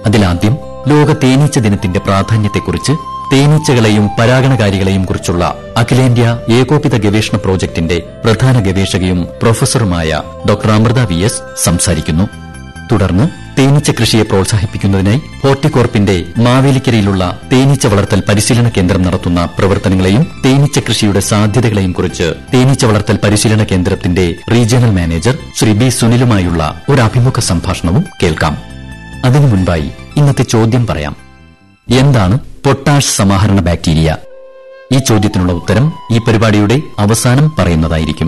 അതിലാദ്യം ലോക തേനീച്ച ദിനത്തിന്റെ പ്രാധാന്യത്തെക്കുറിച്ച് തേനീച്ചകളെയും പരാഗണകാരികളെയും കുറിച്ചുള്ള അഖിലേന്ത്യാ ഏകോപിത ഗവേഷണ പ്രോജക്ടിന്റെ പ്രധാന ഗവേഷകയും പ്രൊഫസറുമായ ഡോക്ടർ അമൃത വി എസ് സംസാരിക്കുന്നു തുടർന്ന് തേനീച്ച കൃഷിയെ പ്രോത്സാഹിപ്പിക്കുന്നതിനായി ഹോർട്ടികോർപ്പിന്റെ മാവേലിക്കരയിലുള്ള തേനീച്ച വളർത്തൽ പരിശീലന കേന്ദ്രം നടത്തുന്ന പ്രവർത്തനങ്ങളെയും തേനീച്ച കൃഷിയുടെ സാധ്യതകളെയും കുറിച്ച് തേനീച്ച വളർത്തൽ പരിശീലന കേന്ദ്രത്തിന്റെ റീജിയണൽ മാനേജർ ശ്രീ ബി സുനിലുമായുള്ള ഒരു അഭിമുഖ സംഭാഷണവും കേൾക്കാം അതിനു മുൻപായി ഇന്നത്തെ ചോദ്യം പറയാം എന്താണ് പൊട്ടാഷ് സമാഹരണ ബാക്ടീരിയ ഈ ചോദ്യത്തിനുള്ള ഉത്തരം ഈ പരിപാടിയുടെ അവസാനം പറയുന്നതായിരിക്കും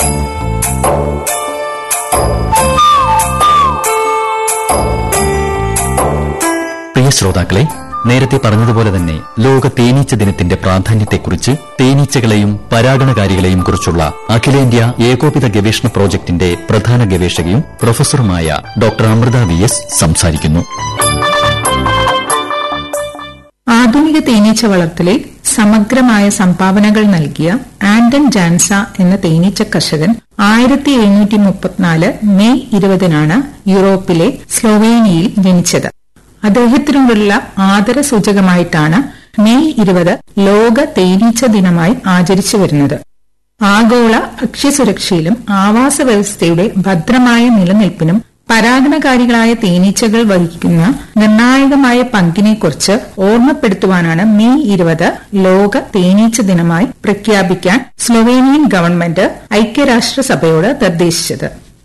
പ്രിയ ശ്രോതാക്കളെ നേരത്തെ പറഞ്ഞതുപോലെ തന്നെ ലോക തേനീച്ച ദിനത്തിന്റെ പ്രാധാന്യത്തെക്കുറിച്ച് തേനീച്ചകളെയും പരാഗണകാരികളെയും കുറിച്ചുള്ള അഖിലേന്ത്യാ ഏകോപിത ഗവേഷണ പ്രോജക്ടിന്റെ പ്രധാന ഗവേഷകയും പ്രൊഫസറുമായ ഡോക്ടർ അമൃത വി എസ് സംസാരിക്കുന്നു ആധുനിക തേനീച്ച വളർത്തലിൽ സമഗ്രമായ സംഭാവനകൾ നൽകിയ ആൻഡൻ ജാൻസ എന്ന തേനീച്ച കർഷകൻ ആയിരത്തി എഴുന്നൂറ്റി മുപ്പത്തിനാല് മെയ് ഇരുപതിനാണ് യൂറോപ്പിലെ സ്ലോവേനിയയിൽ ജനിച്ചത് അദ്ദേഹത്തിനോടുള്ള ആദരസൂചകമായിട്ടാണ് മെയ് ഇരുപത് ലോക തേനീച്ച ദിനമായി ആചരിച്ചു വരുന്നത് ആഗോള ഭക്ഷ്യസുരക്ഷയിലും ആവാസ വ്യവസ്ഥയുടെ ഭദ്രമായ നിലനിൽപ്പിനും പരാഗണകാരികളായ തേനീച്ചകൾ വഹിക്കുന്ന നിർണായകമായ പങ്കിനെക്കുറിച്ച് ഓർമ്മപ്പെടുത്തുവാനാണ് മെയ് ഇരുപത് ലോക തേനീച്ച ദിനമായി പ്രഖ്യാപിക്കാൻ സ്ലൊവേനിയൻ ഗവൺമെന്റ് ഐക്യരാഷ്ട്രസഭയോട് നിർദ്ദേശിച്ചത്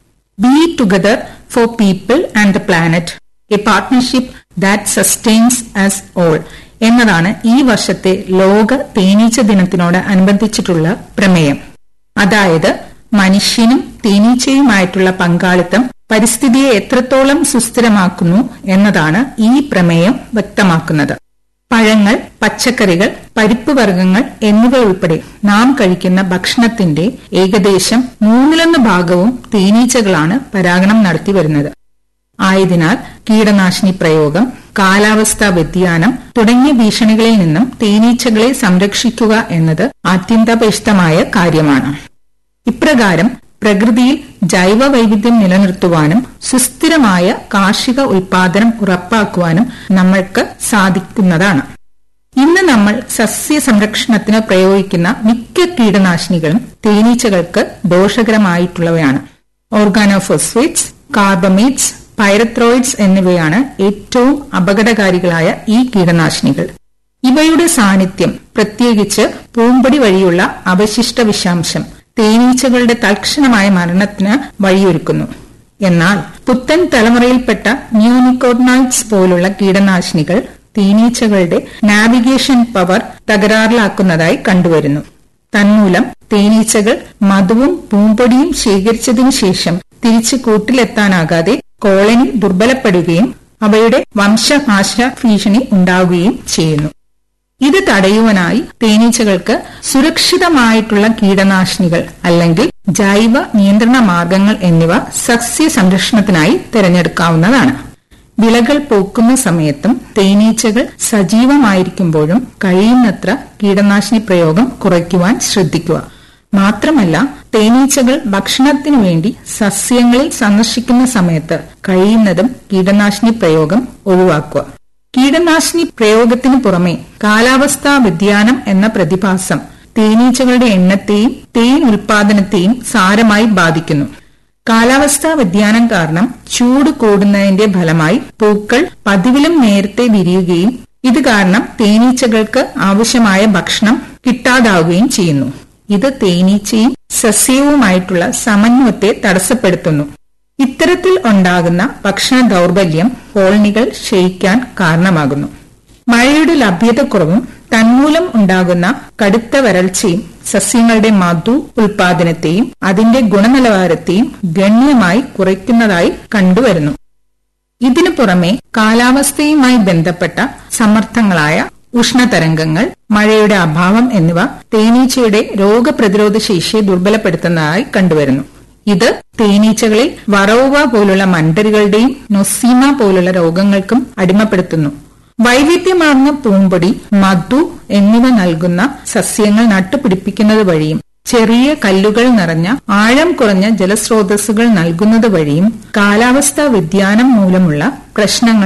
be together for people and the planet a partnership that sustains us all എന്നതാണ് ഈ വർഷത്തെ ലോക തേനീച്ച ദിനത്തിനോട് അനുബന്ധിച്ചിട്ടുള്ള പ്രമേയം അതായത് മനുഷ്യനും തേനീച്ചയുമായിട്ടുള്ള പങ്കാളിത്തം പരിസ്ഥിതിയെ എത്രത്തോളം സുസ്ഥിരമാക്കുന്നു എന്നതാണ് ഈ പ്രമേയം വ്യക്തമാക്കുന്നത് പഴങ്ങൾ പച്ചക്കറികൾ പരിപ്പ് വർഗ്ഗങ്ങൾ എന്നിവ ഉൾപ്പെടെ നാം കഴിക്കുന്ന ഭക്ഷണത്തിന്റെ ഏകദേശം മൂന്നിലൊന്ന് ഭാഗവും തേനീച്ചകളാണ് പരാഗണം നടത്തി വരുന്നത് ആയതിനാൽ കീടനാശിനി പ്രയോഗം കാലാവസ്ഥാ വ്യതിയാനം തുടങ്ങിയ ഭീഷണികളിൽ നിന്നും തേനീച്ചകളെ സംരക്ഷിക്കുക എന്നത് അത്യന്താപേക്ഷിതമായ കാര്യമാണ് ഇപ്രകാരം പ്രകൃതിയിൽ ജൈവ വൈവിധ്യം നിലനിർത്തുവാനും സുസ്ഥിരമായ കാർഷിക ഉൽപാദനം ഉറപ്പാക്കുവാനും നമ്മൾക്ക് സാധിക്കുന്നതാണ് ഇന്ന് നമ്മൾ സസ്യ സംരക്ഷണത്തിന് പ്രയോഗിക്കുന്ന മിക്ക കീടനാശിനികളും തേനീച്ചകൾക്ക് ദോഷകരമായിട്ടുള്ളവയാണ് ഓർഗാനോഫോസ്ഫേറ്റ്സ് കാർബമേറ്റ്സ് പൈറത്രോയിഡ്സ് എന്നിവയാണ് ഏറ്റവും അപകടകാരികളായ ഈ കീടനാശിനികൾ ഇവയുടെ സാന്നിധ്യം പ്രത്യേകിച്ച് പൂമ്പൊടി വഴിയുള്ള അവശിഷ്ട വിഷാംശം തേനീച്ചകളുടെ തൽക്ഷണമായ മരണത്തിന് വഴിയൊരുക്കുന്നു എന്നാൽ പുത്തൻ തലമുറയിൽപ്പെട്ട ന്യൂനിക്കോഡ്നൈറ്റ്സ് പോലുള്ള കീടനാശിനികൾ തേനീച്ചകളുടെ നാവിഗേഷൻ പവർ തകരാറിലാക്കുന്നതായി കണ്ടുവരുന്നു തന്മൂലം തേനീച്ചകൾ മധുവും പൂമ്പൊടിയും ശേഖരിച്ചതിനു ശേഷം തിരിച്ചു കൂട്ടിലെത്താനാകാതെ കോളനി ദുർബലപ്പെടുകയും അവയുടെ വംശനാശ ഭീഷണി ഉണ്ടാവുകയും ചെയ്യുന്നു ഇത് തടയുവാനായി തേനീച്ചകൾക്ക് സുരക്ഷിതമായിട്ടുള്ള കീടനാശിനികൾ അല്ലെങ്കിൽ ജൈവ നിയന്ത്രണ മാർഗങ്ങൾ എന്നിവ സസ്യ സംരക്ഷണത്തിനായി തിരഞ്ഞെടുക്കാവുന്നതാണ് വിളകൾ പൂക്കുന്ന സമയത്തും തേനീച്ചകൾ സജീവമായിരിക്കുമ്പോഴും കഴിയുന്നത്ര കീടനാശിനി പ്രയോഗം കുറയ്ക്കുവാൻ ശ്രദ്ധിക്കുക മാത്രമല്ല തേനീച്ചകൾ ഭക്ഷണത്തിനു വേണ്ടി സസ്യങ്ങളിൽ സന്ദർശിക്കുന്ന സമയത്ത് കഴിയുന്നതും കീടനാശിനി പ്രയോഗം ഒഴിവാക്കുക കീടനാശിനി പ്രയോഗത്തിനു പുറമെ കാലാവസ്ഥാ വ്യതിയാനം എന്ന പ്രതിഭാസം തേനീച്ചകളുടെ എണ്ണത്തെയും തേൻ ഉൽപാദനത്തെയും സാരമായി ബാധിക്കുന്നു കാലാവസ്ഥാ വ്യതിയാനം കാരണം ചൂട് കൂടുന്നതിന്റെ ഫലമായി പൂക്കൾ പതിവിലും നേരത്തെ വിരിയുകയും ഇത് കാരണം തേനീച്ചകൾക്ക് ആവശ്യമായ ഭക്ഷണം കിട്ടാതാവുകയും ചെയ്യുന്നു ഇത് തേനീച്ചയും സസ്യവുമായിട്ടുള്ള സമന്വയത്തെ തടസ്സപ്പെടുത്തുന്നു ഇത്തരത്തിൽ ഉണ്ടാകുന്ന ഭക്ഷണ ദൗർബല്യം കോളനികൾ ക്ഷയിക്കാൻ കാരണമാകുന്നു മഴയുടെ ലഭ്യതക്കുറവും തന്മൂലം ഉണ്ടാകുന്ന കടുത്ത വരൾച്ചയും സസ്യങ്ങളുടെ മധു ഉൽപാദനത്തെയും അതിന്റെ ഗുണനിലവാരത്തെയും ഗണ്യമായി കുറയ്ക്കുന്നതായി കണ്ടുവരുന്നു ഇതിനു പുറമെ കാലാവസ്ഥയുമായി ബന്ധപ്പെട്ട സമ്മർദ്ദങ്ങളായ ഉഷ്ണതരംഗങ്ങൾ മഴയുടെ അഭാവം എന്നിവ തേനീച്ചയുടെ രോഗപ്രതിരോധ ശേഷിയെ ദുർബലപ്പെടുത്തുന്നതായി കണ്ടുവരുന്നു ഇത് തേനീച്ചകളിൽ വറോവ പോലുള്ള മണ്ടരികളുടെയും നൊസീമ പോലുള്ള രോഗങ്ങൾക്കും അടിമപ്പെടുത്തുന്നു വൈവിധ്യമാർന്ന പൂമ്പൊടി മധു എന്നിവ നൽകുന്ന സസ്യങ്ങൾ നട്ടുപിടിപ്പിക്കുന്നത് വഴിയും ചെറിയ കല്ലുകൾ നിറഞ്ഞ ആഴം കുറഞ്ഞ ജലസ്രോതസ്സുകൾ നൽകുന്നത് വഴിയും കാലാവസ്ഥാ വ്യതിയാനം മൂലമുള്ള പ്രശ്നങ്ങൾ